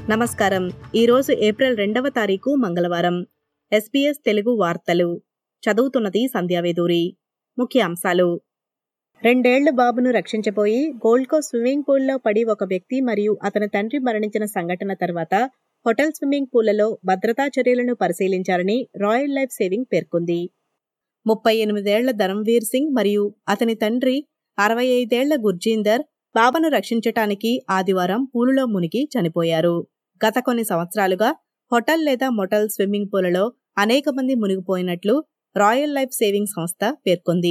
నమస్కారం ఈరోజు ఏప్రిల్ రెండవ తారీఖు మంగళవారం ఎస్పీఎస్ తెలుగు వార్తలు చదువుతున్నది సంధ్యావేదూరి ముఖ్య అంశాలు రెండేళ్ల బాబును రక్షించబోయి గోల్డ్ కోస్ట్ స్విమ్మింగ్ పూల్లో పడి ఒక వ్యక్తి మరియు అతని తండ్రి మరణించిన సంఘటన తర్వాత హోటల్ స్విమ్మింగ్ పూళ్లలో భద్రతా చర్యలను పరిశీలించాలని రాయల్ లైఫ్ సేవింగ్ పేర్కొంది ముప్పై ఎనిమిదేళ్ల ధరంవీర్ సింగ్ మరియు అతని తండ్రి అరవై ఐదేళ్ల గుర్జీందర్ బాబను రక్షించటానికి ఆదివారం పూలులో మునిగి చనిపోయారు గత కొన్ని సంవత్సరాలుగా హోటల్ లేదా మొటల్ స్విమ్మింగ్ పూలలో అనేక మంది మునిగిపోయినట్లు రాయల్ లైఫ్ సేవింగ్ సంస్థ పేర్కొంది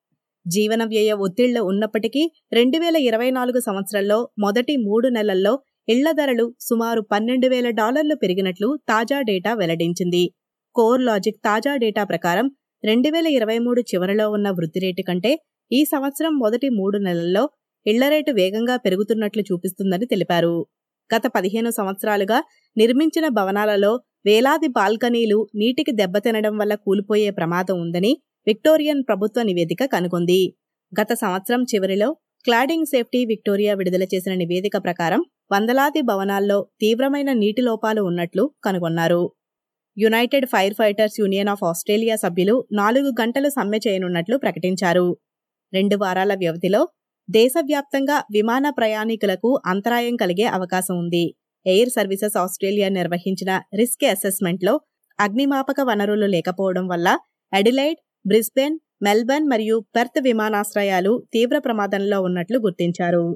జీవన వ్యయ ఒత్తిళ్లు ఉన్నప్పటికీ రెండు వేల ఇరవై నాలుగు సంవత్సరంలో మొదటి మూడు నెలల్లో ఇళ్ల ధరలు సుమారు పన్నెండు వేల డాలర్లు పెరిగినట్లు తాజా డేటా వెల్లడించింది కోర్ లాజిక్ తాజా డేటా ప్రకారం రెండు వేల ఇరవై మూడు చివరిలో ఉన్న వృద్ధి రేటు కంటే ఈ సంవత్సరం మొదటి మూడు నెలల్లో ఇళ్ల రేటు వేగంగా పెరుగుతున్నట్లు చూపిస్తుందని తెలిపారు గత పదిహేను సంవత్సరాలుగా నిర్మించిన భవనాలలో వేలాది బాల్కనీలు నీటికి దెబ్బతినడం వల్ల కూలిపోయే ప్రమాదం ఉందని విక్టోరియన్ ప్రభుత్వ నివేదిక కనుగొంది గత సంవత్సరం చివరిలో క్లాడింగ్ సేఫ్టీ విక్టోరియా విడుదల చేసిన నివేదిక ప్రకారం వందలాది భవనాల్లో తీవ్రమైన నీటి లోపాలు ఉన్నట్లు కనుగొన్నారు United fire fighters union of Australia సభ్యులు నాలుగు గంటలు సమ్మె చేయనున్నట్లు ప్రకటించారు రెండు వారాల వ్యవధిలో దేశవ్యాప్తంగా విమాన ప్రయాణికులకు అంతరాయం కలిగే అవకాశం ఉంది ఎయిర్ సర్వీసెస్ ఆస్ట్రేలియా నిర్వహించిన రిస్క్ అసెస్మెంట్లో అగ్నిమాపక వనరులు లేకపోవడం వల్ల అడిలైడ్ బ్రిస్బెన్ మెల్బర్న్ మరియు పెర్త్ విమానాశ్రయాలు తీవ్ర ప్రమాదంలో ఉన్నట్లు గుర్తించారు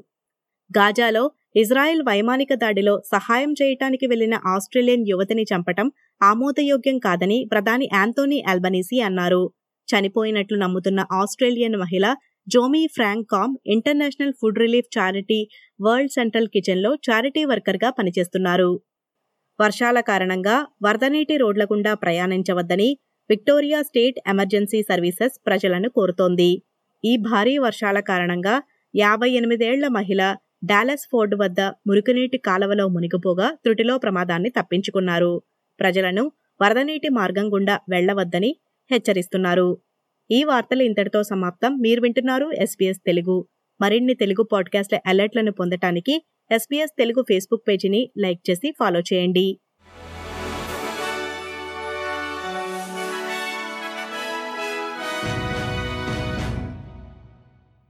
గాజాలో ఇజ్రాయెల్ వైమానిక దాడిలో సహాయం చేయటానికి వెళ్లిన ఆస్ట్రేలియన్ యువతిని చంపటం ఆమోదయోగ్యం కాదని ప్రధాని యాంతోనీ ఆల్బనీసీ అన్నారు చనిపోయినట్లు నమ్ముతున్న ఆస్ట్రేలియన్ మహిళ Zomi Frankcom international food relief charity world central కిచెన్లో చారిటీ వర్కర్గా పనిచేస్తున్నారు వర్షాల కారణంగా వరదనీటి రోడ్ల గుండా ప్రయాణించవద్దని విక్టోరియా స్టేట్ ఎమర్జెన్సీ సర్వీసెస్ ప్రజలను కోరుతోంది ఈ భారీ వర్షాల కారణంగా యాభై ఎనిమిదేళ్ల మహిళ డాలస్ ఫోర్డ్ వద్ద మురుగునీటి కాలవలో మునిగిపోగా త్రుటిలో ప్రమాదాన్ని తప్పించుకున్నారు ప్రజలను వరదనీటి మార్గం గుండా వెళ్లవద్దని హెచ్చరిస్తున్నారు ఈ వార్తలు ఇంతటితో సమాప్తం మీరు వింటున్నారు ఎస్పీఎస్ తెలుగు మరిన్ని తెలుగు పాడ్కాస్ట్ల అలర్ట్లను పొందటానికి ఎస్పీఎస్ తెలుగు ఫేస్బుక్ పేజీని లైక్ చేసి ఫాలో చేయండి